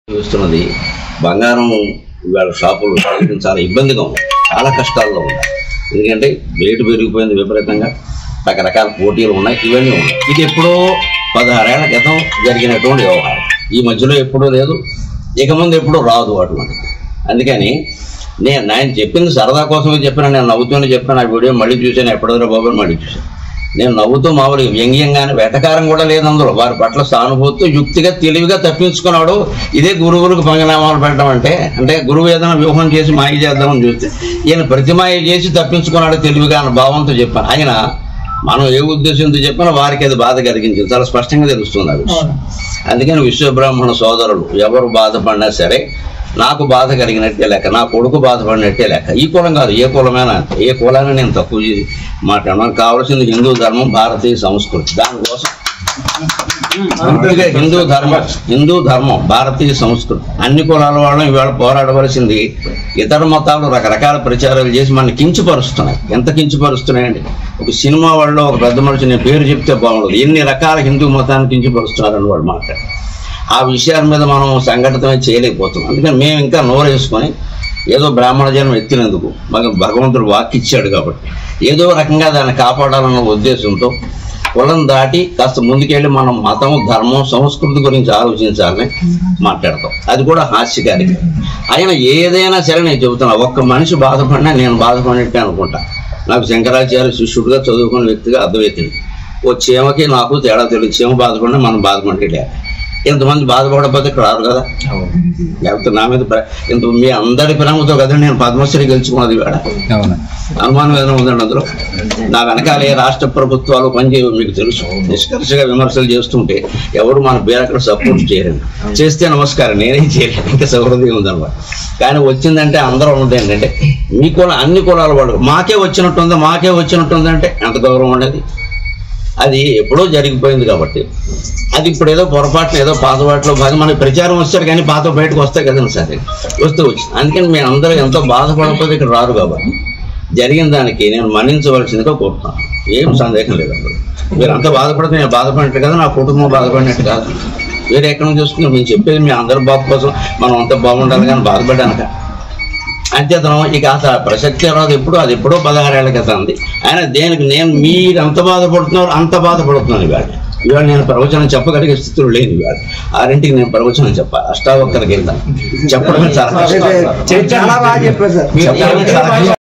చూస్తున్నది బంగారం ఇవాళ షాపులు చేయడం చాలా ఇబ్బందిగా ఉంది చాలా కష్టాల్లో ఉంది ఎందుకంటే రేటు పెరిగిపోయింది విపరీతంగా రకరకాల పోటీలు ఉన్నాయి ఇవన్నీ ఉన్నాయి ఇది ఎప్పుడో పదహారేళ్ల క్రితం జరిగినటువంటి వ్యవహారం ఈ మధ్యలో ఎప్పుడూ లేదు ఇక ముందు ఎప్పుడూ రాదు అటువంటి అందుకని నేను ఆయన చెప్పింది సరదా కోసమే చెప్పిన నేను నవ్వుతూనే చెప్పాను ఆ వీడియో మళ్ళీ చూశాను ఎప్పుడో బాబు అని మళ్ళీ చూశాను నేను నవ్వుతూ మామూలుగా వ్యంగ్యంగానే వెటకారం కూడా లేదు అందులో వారి పట్ల సానుభూతితో యుక్తిగా తెలివిగా తప్పించుకున్నాడు ఇదే గురువులకు పంగనామాలు పెట్టడం అంటే అంటే గురువు ఏదైనా వ్యూహం చేసి మాయ చేద్దామని చూస్తే ఈయన ప్రతిమాయ చేసి తప్పించుకున్నాడు తెలివిగా అన్న భావంతో చెప్పాను ఆయన మనం ఏ ఉద్దేశంతో చెప్పినా వారికి అది బాధ కలిగించింది చాలా స్పష్టంగా తెలుస్తుంది ఆ విషయం అందుకని విశ్వబ్రాహ్మణ సోదరులు ఎవరు బాధపడినా సరే నాకు బాధ కలిగినట్టే లెక్క నా కొడుకు బాధపడినట్టే లెక్క ఈ కులం కాదు ఏ కులమైనా అంతే. ఏ కులాన్ని నేను తక్కువ చేసి మాట్లాడను నాకు కావాల్సింది హిందూ ధర్మం భారతీయ సంస్కృతి దానికోసం అందుకే హిందూ ధర్మం హిందూ ధర్మం భారతీయ సంస్కృతి అన్ని కులాల వాళ్ళం ఇవాళ పోరాడవలసింది ఇతర మతాలు రకరకాల ప్రచారాలు చేసి మన కించపరుస్తున్నాయి ఎంత కించపరుస్తున్నాయండి ఒక సినిమా వాళ్ళు ఒక పెద్ద మనిషి నేను పేరు చెప్తే బాగుండదు ఎన్ని రకాల హిందూ మతాన్ని కించపరుస్తున్నారని వాళ్ళు మాట్లాడారు ఆ విషయాల మీద మనం సంఘటితమే చేయలేకపోతున్నాం అందుకని మేము ఇంకా నోరేసుకొని ఏదో బ్రాహ్మణ జన్మ ఎత్తినందుకు మాకు భగవంతుడు వాక్ ఇచ్చాడు కాబట్టి ఏదో రకంగా దాన్ని కాపాడాలన్న ఉద్దేశంతో కులం దాటి కాస్త ముందుకెళ్ళి మనం మతం ధర్మం సంస్కృతి గురించి ఆలోచించాలని మాట్లాడతాం అది కూడా హాస్యకారిక ఆయన ఏదైనా సరే నేను చెబుతున్నా ఒక్క మనిషి బాధపడినా నేను బాధపడినట్టే అనుకుంటా నాకు శంకరాచార్య శిష్యుడిగా చదువుకున్న వ్యక్తిగా అద్వైతిని ఓ చీమకి నాకు తేడా తెలియదు చీమ బాధపడినా మనం బాధపడితే లేదు ఇంతమంది బాధపడకపోతే ఇక్కడ రారు కదా లేకపోతే నా మీద ప్ర- ఇంత మీ అందరి ప్రేమతో కదా నేను పద్మశ్రీ గెలుచుకున్నది వేడ అవును అనుమానం ఏదైనా ఉందండి అందులో నా వెనకాల ఏ రాష్ట్ర ప్రభుత్వాలు పనిచేయవు మీకు తెలుసు నిష్కర్షగా విమర్శలు చేస్తుంటే ఎవరు మన బేరక్కడ సపోర్ట్ చేయరండి చేస్తే నమస్కారం నేనేం చేయలేను ఇంకా సౌహృదయం ఉందన్నమాట కానీ వచ్చిందంటే అందరూ ఉన్నది ఏంటంటే మీ కుల అన్ని కులాల వాళ్ళు మాకే వచ్చినట్టుందా మాకే వచ్చినట్టుందంటే ఎంత గౌరవం ఉండేది అది ఎప్పుడో జరిగిపోయింది కాబట్టి అది ఇప్పుడు ఏదో పొరపాటున ఏదో పాతబాటులో భాగం మనకి ప్రచారం వచ్చారు కానీ పాత బయటకు వస్తాయి కదండి సరే వస్తూ వచ్చింది అందుకని మేము అందరూ ఎంతో బాధపడకపోతే ఇక్కడ రారు కాబట్టి జరిగిన దానికి నేను మన్నించవలసిందిగా కోరుతున్నాను ఏం సందేహం లేదు అందులో మీరు అంత బాధపడితే నేను బాధపడినట్టు కదా నా కుటుంబం బాధపడినట్టు కాదు వేరే ఎక్కడ నుంచి వస్తుంది మేము చెప్పేది మీ అందరి బాబు కోసం మనం అంత బాగుండాలి కానీ బాధపడ్డానక అంచేతనం ఇక అసలు ప్రసక్తి రాదు ఎప్పుడు అది ఎప్పుడో పదహారేళ్ల క్రితం ఉంది ఆయన దేనికి నేను మీరు ఎంత బాధపడుతున్నారు అంత బాధపడుతున్నాను ఇవాళ ఇవాళ నేను ప్రవచనం చెప్పగలిగే స్థితిలో లేని ఇవాళ ఆరింటికి నేను ప్రవచనం చెప్పాలి అష్టావక్కరికి వెళ్తాను చెప్పడమే చాలా కష్టం చాలా బాగా చెప్పారు సార్ చెప్పడమే చాలా కష్టం